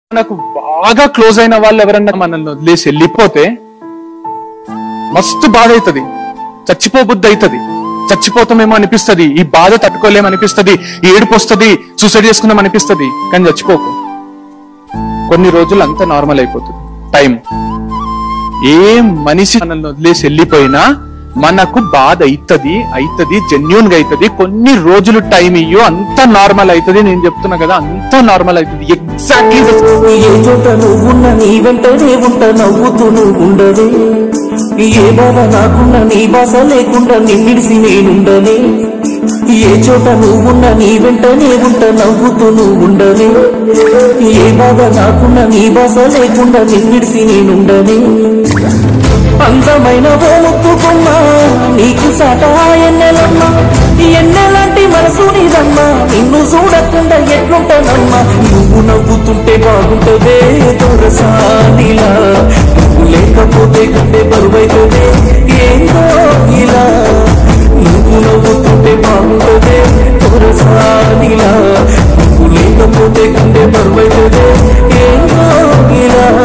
మనకు బాగా క్లోజ్ అయిన వాళ్ళు ఎవరన్నా మనల్ని వదిలేసి వెళ్ళిపోతే మస్తు బాధ అవుతుంది చచ్చిపోబుద్ధి అవుతుంది చచ్చిపోతామేమో అనిపిస్తది ఈ బాధ తట్టుకోలేమో అనిపిస్తది ఈ ఏడుపు వస్తుంది సూసైడ్ చేసుకుందాం అనిపిస్తది కానీ చచ్చిపోకు కొన్ని రోజులు అంతా నార్మల్ అయిపోతుంది టైం ఏ మనిషి మనల్ని వదిలేసి వెళ్ళిపోయినా మనకు బాధ అవుతుంది అవుతుంది జెన్యున్ గా అవుతుంది కొన్ని రోజులు టైం ఇయ్యో అంత నార్మల్ అవుతుంది నేను చెప్తున్నా కదా అంత నార్మల్ అవుతుంది ఎగ్జాక్ట్లీ ఏ చోట నువ్వున్న నీ వెంటనే ఉంట నవ్వుతూ నువ్వు ఉండవే ఏ బాధ నాకున్న నీ బాస లేకుండా నిన్నిడిసి నేనుండనే ఏ చోట నువ్వున్న నీ వెంటనే ఉంట నవ్వుతూ నువ్వు ఉండవే ఏ బాధ నాకున్న నీ బాస లేకుండా నిన్నిడిసి నేనుండనే అందమైన ఓ ముత్తుకున్నా నీకు సాట ఎన్నెలమ్మా ఎన్నెలాంటి మనసు నీదమ్మా నిన్ను చూడకుండా ఎట్లుంటానమ్మా నువ్వు నవ్వుతుంటే బాగుంటదే దొరసానిలా నువ్వు లేకపోతే కంటే బరువైతదే ఏందో ఇలా నువ్వు నవ్వుతుంటే బాగుంటదే దొరసానిలా నువ్వు లేకపోతే కంటే బరువైతదే ఏందో ఇలా